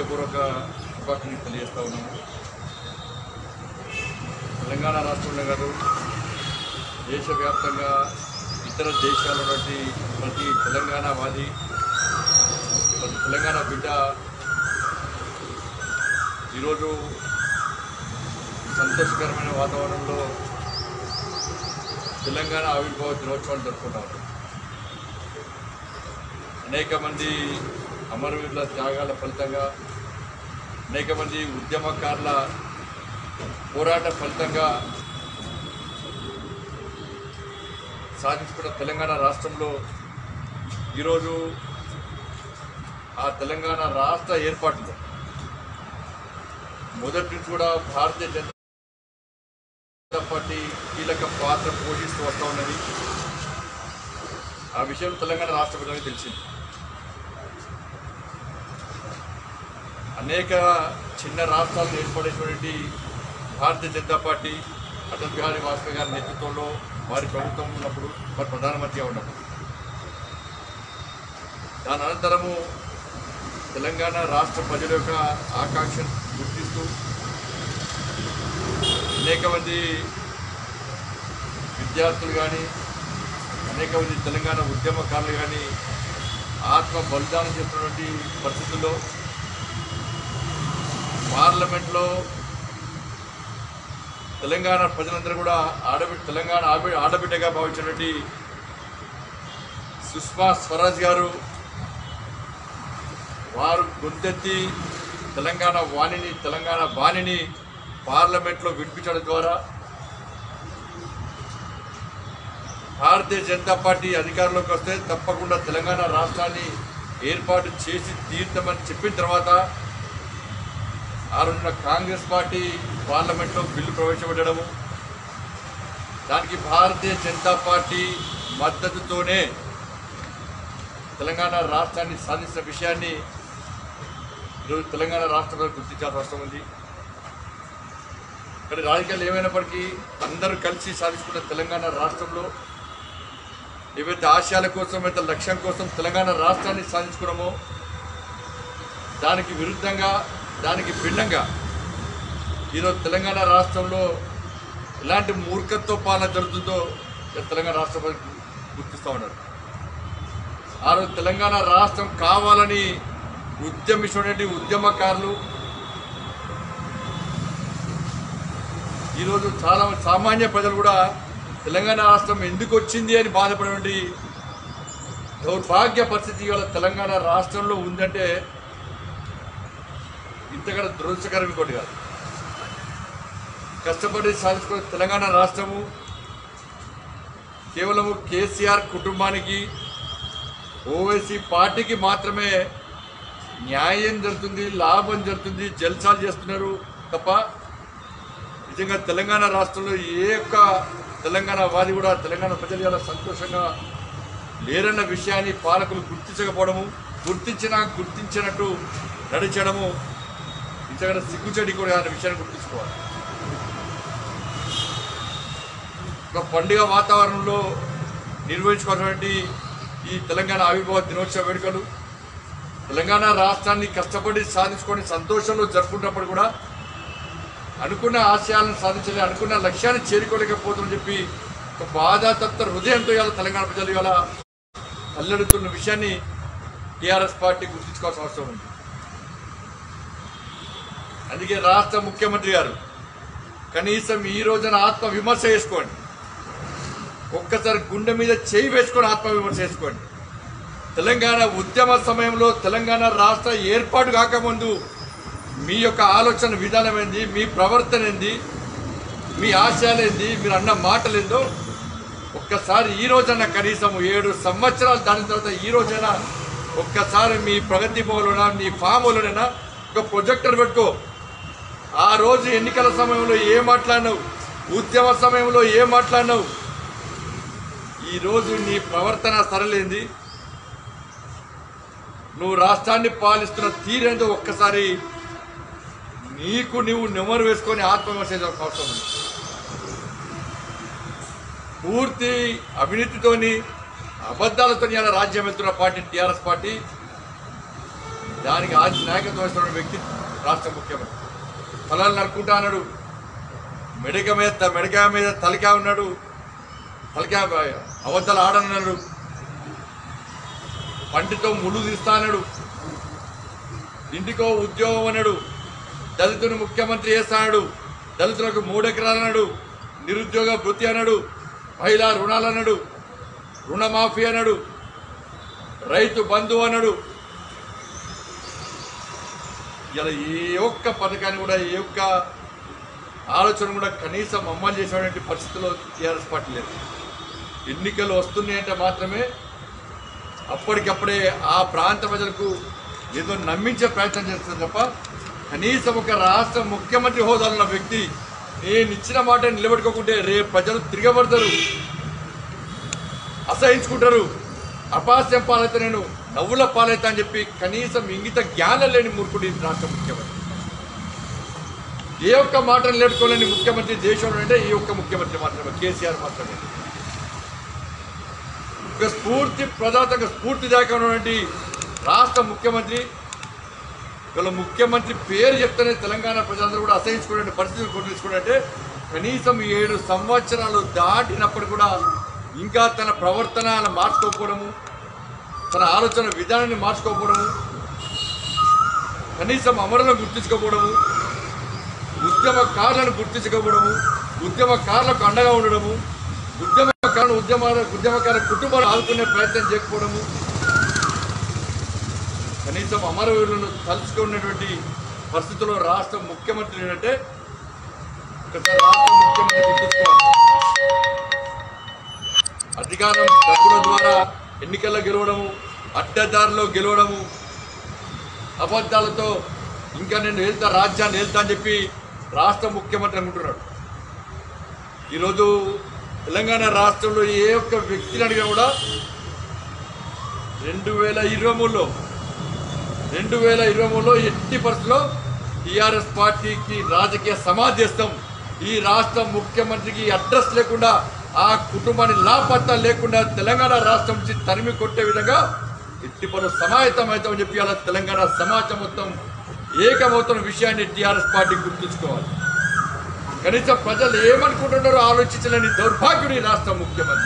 హృదయపూర్వక శుభాకాంక్షలు తెలియజేస్తా ఉన్నాము తెలంగాణ రాష్ట్రంలో కాదు దేశవ్యాప్తంగా ఇతర దేశాల నుండి ప్రతి తెలంగాణ వాది ప్రతి తెలంగాణ బిడ్డ ఈరోజు సంతోషకరమైన వాతావరణంలో తెలంగాణ ఆవిర్భావ దినోత్సవాన్ని జరుపుకుంటారు అనేక మంది అమరవీరుల త్యాగాల ఫలితంగా అనేక మంది ఉద్యమకారుల పోరాట ఫలితంగా సాధించుకున్న తెలంగాణ రాష్ట్రంలో ఈరోజు ఆ తెలంగాణ రాష్ట్ర ఏర్పాటులో మొదటి నుంచి కూడా భారతీయ జనతా పార్టీ కీలక పాత్ర పోషిస్తూ వస్తూ ఉన్నది ఆ విషయం తెలంగాణ రాష్ట్ర ప్రజలకు తెలిసింది అనేక చిన్న రాష్ట్రాలు ఏర్పడేటువంటి భారతీయ జనతా పార్టీ అటల్ బిహారీ వాజ్పేయి గారి నేతృత్వంలో వారి ప్రభుత్వం ఉన్నప్పుడు వారి ప్రధానమంత్రిగా ఉన్నప్పుడు దాని అనంతరము తెలంగాణ రాష్ట్ర ప్రజల యొక్క ఆకాంక్షను గుర్తిస్తూ అనేక మంది విద్యార్థులు కానీ అనేక మంది తెలంగాణ ఉద్యమకారులు కానీ ఆత్మ బలిదానం చేస్తున్నటువంటి పరిస్థితుల్లో పార్లమెంట్లో తెలంగాణ ప్రజలందరూ కూడా ఆడబిడ్డ తెలంగాణ ఆడబి- ఆడబిడ్డగా భావించినటువంటి సుష్మా స్వరాజ్ గారు వారు గొంతెత్తి తెలంగాణ వాణిని తెలంగాణ బాణిని పార్లమెంట్లో వినిపించడం ద్వారా భారతీయ జనతా పార్టీ అధికారంలోకి వస్తే తప్పకుండా తెలంగాణ రాష్ట్రాన్ని ఏర్పాటు చేసి తీర్థమని చెప్పిన తర్వాత ఆ రోజున కాంగ్రెస్ పార్టీ పార్లమెంట్లో బిల్లు ప్రవేశపెట్టడము దానికి భారతీయ జనతా పార్టీ మద్దతుతోనే తెలంగాణ రాష్ట్రాన్ని సాధించిన విషయాన్ని ఈరోజు తెలంగాణ రాష్ట్ర ప్రజలు గుర్తించాల్సిన అవసరం ఉంది ఇక్కడ రాజకీయాలు ఏమైనప్పటికీ అందరూ కలిసి సాధించుకున్న తెలంగాణ రాష్ట్రంలో ఏవైతే ఆశయాల కోసం అయితే లక్ష్యం కోసం తెలంగాణ రాష్ట్రాన్ని సాధించుకున్నామో దానికి విరుద్ధంగా దానికి భిన్నంగా ఈరోజు తెలంగాణ రాష్ట్రంలో ఎలాంటి మూర్ఖత్వ పాలన జరుగుతుందో ఇలా తెలంగాణ రాష్ట్ర ప్రజలు గుర్తిస్తూ ఉన్నారు ఆ రోజు తెలంగాణ రాష్ట్రం కావాలని ఉద్యమించినటువంటి ఉద్యమకారులు ఈరోజు చాలా మంది సామాన్య ప్రజలు కూడా తెలంగాణ రాష్ట్రం ఎందుకు వచ్చింది అని బాధపడేటువంటి దౌర్భాగ్య పరిస్థితి ఇవాళ తెలంగాణ రాష్ట్రంలో ఉందంటే ఇంతకన్నా దురదృష్టకరం ఇంకోటి కాదు కష్టపడి సాధించుకున్న తెలంగాణ రాష్ట్రము కేవలము కేసీఆర్ కుటుంబానికి ఓవైసీ పార్టీకి మాత్రమే న్యాయం జరుగుతుంది లాభం జరుగుతుంది జల్సాలు చేస్తున్నారు తప్ప నిజంగా తెలంగాణ రాష్ట్రంలో ఏ ఒక్క తెలంగాణ వాది కూడా తెలంగాణ ప్రజలు ఇలా సంతోషంగా లేరన్న విషయాన్ని పాలకులు గుర్తించకపోవడము గుర్తించినా గుర్తించినట్టు నడిచడము నిజంగా సిగ్గుచెడి కూడా అనే విషయాన్ని గుర్తుంచుకోవాలి ఒక పండుగ వాతావరణంలో నిర్వహించుకున్నటువంటి ఈ తెలంగాణ ఆవిర్భావ దినోత్సవ వేడుకలు తెలంగాణ రాష్ట్రాన్ని కష్టపడి సాధించుకొని సంతోషంలో జరుపుకున్నప్పుడు కూడా అనుకున్న ఆశయాలను సాధించలే అనుకున్న లక్ష్యాన్ని చేరుకోలేకపోతుందని చెప్పి ఒక బాధాతత్వ హృదయంతో ఇవాళ తెలంగాణ ప్రజలు ఇవాళ అల్లడుతున్న విషయాన్ని టీఆర్ఎస్ పార్టీ గుర్తించుకోవాల్సిన అవసరం ఉంది అందుకే రాష్ట్ర ముఖ్యమంత్రి గారు కనీసం ఈ రోజున ఆత్మ విమర్శ చేసుకోండి ఒక్కసారి గుండె మీద చేయి వేసుకొని ఆత్మ విమర్శ చేసుకోండి తెలంగాణ ఉద్యమ సమయంలో తెలంగాణ రాష్ట్ర ఏర్పాటు కాకముందు మీ యొక్క ఆలోచన విధానం ఏంది మీ ప్రవర్తన ఏంది మీ ఆశయాలేంది మీరు అన్న మాటలేందో ఒక్కసారి ఈ రోజైనా కనీసం ఏడు సంవత్సరాలు దాని తర్వాత ఈ రోజైనా ఒక్కసారి మీ ప్రగతి భవన్లోనా మీ ఫామ్లోనైనా ఒక ప్రొజెక్టర్ పెట్టుకో ఆ రోజు ఎన్నికల సమయంలో ఏం మాట్లాడినావు ఉద్యమ సమయంలో ఏం మాట్లాడినావు ఈరోజు నీ ప్రవర్తన సరలేంది నువ్వు రాష్ట్రాన్ని పాలిస్తున్న తీరేందో ఒక్కసారి నీకు నువ్వు నెమరు వేసుకొని ఆత్మవిమర్శ చేయాల్సిన అవసరం ఉంది పూర్తి అవినీతితోని అబద్ధాలతో ఇలా రాజ్యం వెళ్తున్న పార్టీ టీఆర్ఎస్ పార్టీ దానికి ఆది నాయకత్వం వహిస్తున్న వ్యక్తి రాష్ట్ర ముఖ్యమంత్రి తలలు నరుకుంటా అన్నాడు మెడక మీద త- మెడకాయ మీద తలకాయ ఉన్నాడు తలకాయ అవద్దలు ఆడన్నాడు పంటితో ముళ్ళు తీస్తా అన్నాడు ఇంటికో ఉద్యోగం అన్నాడు దళితుని ముఖ్యమంత్రి చేస్తాడు దళితులకు మూడు ఎకరాలు అన్నాడు నిరుద్యోగ వృత్తి అన్నాడు మహిళా రుణాలు అన్నాడు రుణమాఫీ అన్నాడు రైతు బంధు అన్నాడు ఇలా ఏ ఒక్క పథకాన్ని కూడా ఏ ఒక్క ఆలోచన కూడా కనీసం అమలు చేసేటువంటి పరిస్థితుల్లో టీఆర్ఎస్ పార్టీ లేదు ఎన్నికలు వస్తున్నాయంటే మాత్రమే అప్పటికప్పుడే ఆ ప్రాంత ప్రజలకు ఏదో నమ్మించే ప్రయత్నం చేస్తుంది తప్ప కనీసం ఒక రాష్ట్ర ముఖ్యమంత్రి హోదాలో ఉన్న వ్యక్తి నేను ఇచ్చిన మాట నిలబెట్టుకోకుంటే రేపు ప్రజలు తిరగబడతారు అసహించుకుంటారు అపాస్యం పాలైతే నేను నవ్వుల పాలైతా అని చెప్పి కనీసం ఇంగిత జ్ఞానం లేని మూర్ఖుడు ఈ రాష్ట్ర ముఖ్యమంత్రి ఏ ఒక్క మాట నిలబెట్టుకోలేని ముఖ్యమంత్రి దేశంలో అంటే ఈ ఒక్క ముఖ్యమంత్రి మాత్రమే కేసీఆర్ మాత్రమే ఒక స్ఫూర్తి ప్రదాతక స్ఫూర్తిదాయక ఉన్నటువంటి రాష్ట్ర ముఖ్యమంత్రి వీళ్ళ ముఖ్యమంత్రి పేరు చెప్తేనే తెలంగాణ ప్రజలందరూ కూడా అసహించుకునే పరిస్థితులు కొట్టించుకుంటే కనీసం ఏడు సంవత్సరాలు దాటినప్పుడు కూడా ఇంకా తన ప్రవర్తన మార్చుకోకపోవడము తన ఆలోచన విధానాన్ని మార్చుకోకపోవడము కనీసం అమరులను గుర్తించుకోకపోవడము ఉద్యమకారులను గుర్తించకపోవడము ఉద్యమకారులకు అండగా ఉండడము ఉద్యమకారులు ఉద్యమాల ఉద్యమకార కుటుంబాలు ఆదుకునే ప్రయత్నం చేయకపోవడము కనీసం అమరవీరులను తలుచుకున్నటువంటి పరిస్థితుల్లో రాష్ట్ర ముఖ్యమంత్రి ఏంటంటే ఒకసారి రాష్ట్ర ముఖ్యమంత్రి గుర్తుంచుకోవాలి అధికారం డబ్బుల ద్వారా ఎన్నికల్లో గెలవడము అడ్డదారిలో గెలవడము అబద్ధాలతో ఇంకా నేను వెళ్తా రాజ్యాన్ని వెళ్తా అని చెప్పి రాష్ట్ర ముఖ్యమంత్రి అనుకుంటున్నాడు ఈరోజు తెలంగాణ రాష్ట్రంలో ఏ ఒక్క వ్యక్తిని అడిగినా కూడా రెండు వేల ఇరవై మూడులో రెండు వేల ఇరవై మూడులో ఎట్టి పరిస్థితుల్లో టీఆర్ఎస్ పార్టీకి రాజకీయ సమాధి చేస్తాం ఈ రాష్ట్ర ముఖ్యమంత్రికి అడ్రస్ లేకుండా ఆ కుటుంబాన్ని లాపత్తా లేకుండా తెలంగాణ రాష్ట్రం నుంచి తరిమి కొట్టే విధంగా ఎట్టి పలు సమాయత్తం అవుతామని చెప్పి అలా తెలంగాణ సమాజం మొత్తం ఏకమవుతున్న విషయాన్ని టీఆర్ఎస్ పార్టీ గుర్తుంచుకోవాలి కనీసం ప్రజలు ఏమనుకుంటున్నారో ఆలోచించలేని దౌర్భాగ్యుడి రాష్ట్ర ముఖ్యమంత్రి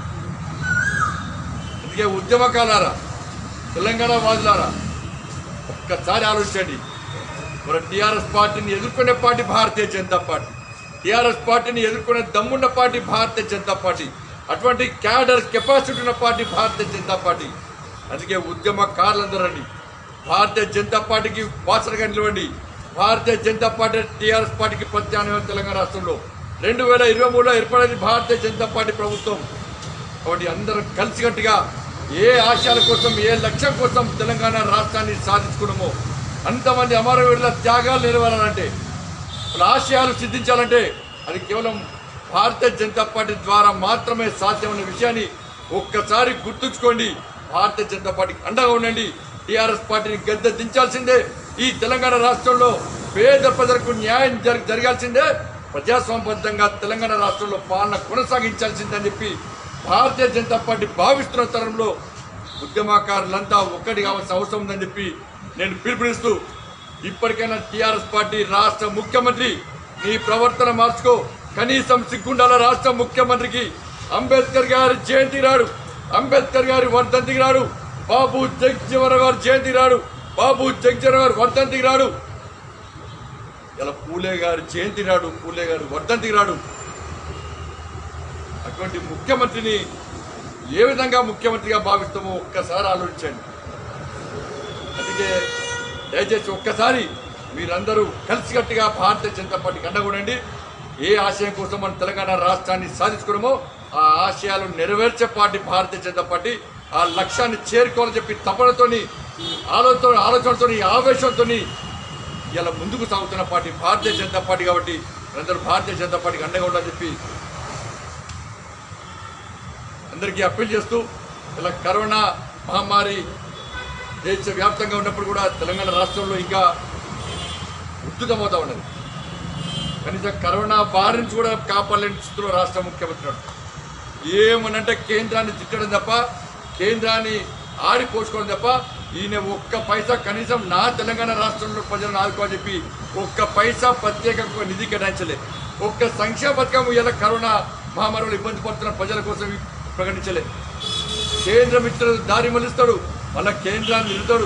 అందుకే ఉద్యమకాలారా తెలంగాణ వాదులారా ఒక్కసారి ఆలోచించండి మన టీఆర్ఎస్ పార్టీని ఎదుర్కొనే party Bharatiya Janata party TRS పార్టీని ఎదుర్కొనే దమ్మున్న పార్టీ భారతీయ జనతా పార్టీ అటువంటి క్యాడర్ కెపాసిటీ ఉన్న పార్టీ భారతీయ జనతా పార్టీ అందుకే ఉద్యమకారులందరూ రండి భారతీయ జనతా పార్టీకి వాసనగా నిలవండి భారతీయ జనతా పార్టీ టీఆర్ఎస్ పార్టీకి ప్రత్యామ్నాయం తెలంగాణ రాష్ట్రంలో రెండు వేల ఇరవై మూడులో ఏర్పడేది భారతీయ జనతా పార్టీ ప్రభుత్వం కాబట్టి అందరం కలిసికట్టుగా ఏ ఆశయాల కోసం ఏ లక్ష్యం కోసం తెలంగాణ రాష్ట్రాన్ని సాధించుకున్నామో అంతమంది అమరవీరుల త్యాగాలు నిలవాలంటే వాళ్ళ ఆశయాలు సిద్ధించాలంటే అది కేవలం భారతీయ జనతా పార్టీ ద్వారా మాత్రమే సాధ్యమన్న విషయాన్ని ఒక్కసారి గుర్తుంచుకోండి భారతీయ జనతా పార్టీకి అండగా ఉండండి టీఆర్ఎస్ పార్టీని గద్దె దించాల్సిందే ఈ తెలంగాణ రాష్ట్రంలో పేద ప్రజలకు న్యాయం జరి- జరగాల్సిందే ప్రజాస్వామ్యబద్ధంగా తెలంగాణ రాష్ట్రంలో పాలన కొనసాగించాల్సిందని చెప్పి భారతీయ జనతా పార్టీ భావిస్తున్న తరంలో ఉద్యమకారులంతా ఒక్కటి కావాల్సిన అవసరం ఉందని చెప్పి నేను పిలుపునిస్తూ ఇప్పటికైనా టీఆర్ఎస్ పార్టీ రాష్ట్ర ముఖ్యమంత్రి నీ ప్రవర్తన మార్చుకో కనీసం సిగ్గుండాల రాష్ట్ర ముఖ్యమంత్రికి అంబేద్కర్ గారి జయంతి రాడు అంబేద్కర్ గారి వర్ధంతికి రాడు బాబు జగజీవన గారి జయంతి రాడు బాబు జగజీవన గారి వర్ధంతికి రాడు ఇలా పూలే గారి జయంతి రాడు పూలే గారి వర్ధంతికి రాడు అటువంటి ముఖ్యమంత్రిని ఏ విధంగా ముఖ్యమంత్రిగా భావిస్తామో ఒక్కసారి ఆలోచించండి అందుకే దయచేసి ఒక్కసారి మీరందరూ కలిసికట్టుగా భారతీయ జనతా పార్టీకి అండగూడండి ఏ ఆశయం కోసం మనం తెలంగాణ రాష్ట్రాన్ని సాధించుకున్నామో ఆ ఆశయాలు నెరవేర్చే పార్టీ భారతీయ జనతా పార్టీ ఆ లక్ష్యాన్ని చేరుకోవాలని చెప్పి తపనతోని ఆలోచన ఆలోచనతోని ఆవేశంతోని ఇలా ముందుకు సాగుతున్న పార్టీ భారతీయ జనతా పార్టీ కాబట్టి అందరూ భారతీయ జనతా పార్టీకి అండగా ఉండాలని చెప్పి అందరికీ అప్పీల్ చేస్తూ ఇలా కరోనా మహమ్మారి దేశవ్యాప్తంగా ఉన్నప్పుడు కూడా తెలంగాణ రాష్ట్రంలో ఇంకా ఉద్ధృతమవుతా ఉన్నది కనీసం కరోనా బారి నుంచి కూడా కాపాడలేని స్థితిలో రాష్ట్ర ముఖ్యమంత్రి ఉన్నాడు. ఏమనంటే కేంద్రాన్ని తిట్టడం తప్ప కేంద్రాన్ని ఆడిపోసుకోవడం తప్ప ఈయన ఒక్క పైసా కనీసం నా తెలంగాణ రాష్ట్రంలో ప్రజలను ఆదుకోని చెప్పి ఒక్క పైసా ప్రత్యేక నిధి కేటాయించలే ఒక్క సంక్షేమ పథకం ఇలా కరోనా మహమ్మారిలో ఇబ్బంది పడుతున్న ప్రజల కోసం ప్రకటించలే కేంద్రం ఇచ్చిన దారి మలుస్తాడు మళ్ళా కేంద్రాన్ని నిలుతాడు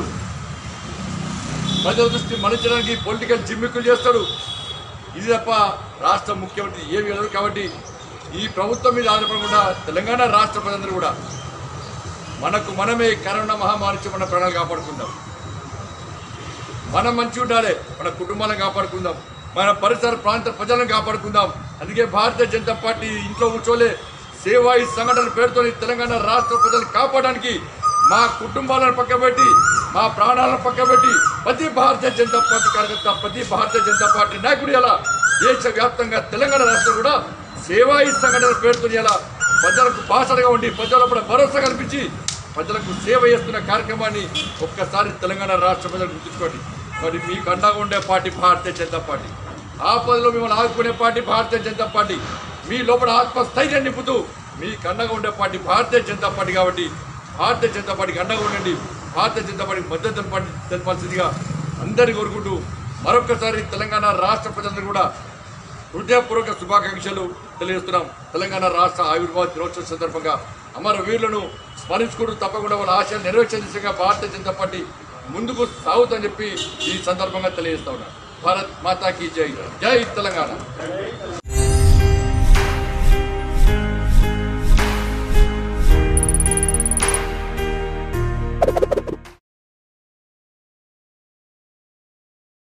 ప్రజల దృష్టి మలచడానికి పొలిటికల్ జిమ్మిక్కులు చేస్తాడు ఇది తప్ప రాష్ట్ర ముఖ్యమంత్రి ఏమి వెళ్ళరు కాబట్టి ఈ ప్రభుత్వం మీద ఆధారపడకుండా తెలంగాణ రాష్ట్ర ప్రజలందరూ కూడా మనకు మనమే కరోనా మహమ్మారి నుంచి మన ప్రాణాలు కాపాడుకుందాం మనం మంచి ఉండాలి మన కుటుంబాలను కాపాడుకుందాం మన పరిసర ప్రాంత ప్రజలను కాపాడుకుందాం అందుకే భారతీయ జనతా పార్టీ ఇంట్లో కూర్చోలే సేవా ఈ సంఘటన పేరుతో తెలంగాణ రాష్ట్ర ప్రజలను కాపాడడానికి మా కుటుంబాలను పక్కబెట్టి మా ప్రాణాలను పక్కబెట్టి ప్రతి భారతీయ జనతా పార్టీ కార్యకర్త ప్రతి భారతీయ జనతా పార్టీ నాయకుడు ఎలా దేశవ్యాప్తంగా తెలంగాణ రాష్ట్రం కూడా సేవా ఈ సంఘటన పేరుతో ఎలా ప్రజలకు బాసడగా ఉండి ప్రజల భరోసా కల్పించి ప్రజలకు సేవ చేస్తున్న కార్యక్రమాన్ని ఒక్కసారి తెలంగాణ రాష్ట్ర ప్రజలకు గుర్తుంచుకోండి మరి మీకు అండగా ఉండే పార్టీ భారతీయ జనతా పార్టీ ఆపదలో మిమ్మల్ని ఆదుకునే పార్టీ భారతీయ జనతా పార్టీ మీ లోపల ఆత్మస్థైర్యం నింపుతూ మీకు అండగా ఉండే పార్టీ భారతీయ జనతా పార్టీ కాబట్టి భారతీయ జనతా పార్టీకి అండగా ఉండండి భారతీయ జనతా పార్టీకి మద్దతు తెలపండి తెలపాల్సిందిగా అందరినీ కోరుకుంటూ మరొకసారి తెలంగాణ రాష్ట్ర ప్రజలందరూ కూడా హృదయపూర్వక శుభాకాంక్షలు తెలియజేస్తున్నాం తెలంగాణ రాష్ట్ర ఆవిర్భావ దినోత్సవం సందర్భంగా అమర వీరులను స్మరించుకుంటూ తప్పకుండా వాళ్ళ ఆశయాలు నెరవేర్చే దిశగా భారతీయ జనతా పార్టీ ముందుకు సాగుతుందని చెప్పి ఈ సందర్భంగా తెలియజేస్తా ఉన్నాను భారత్ మాతాకి జై జై తెలంగాణ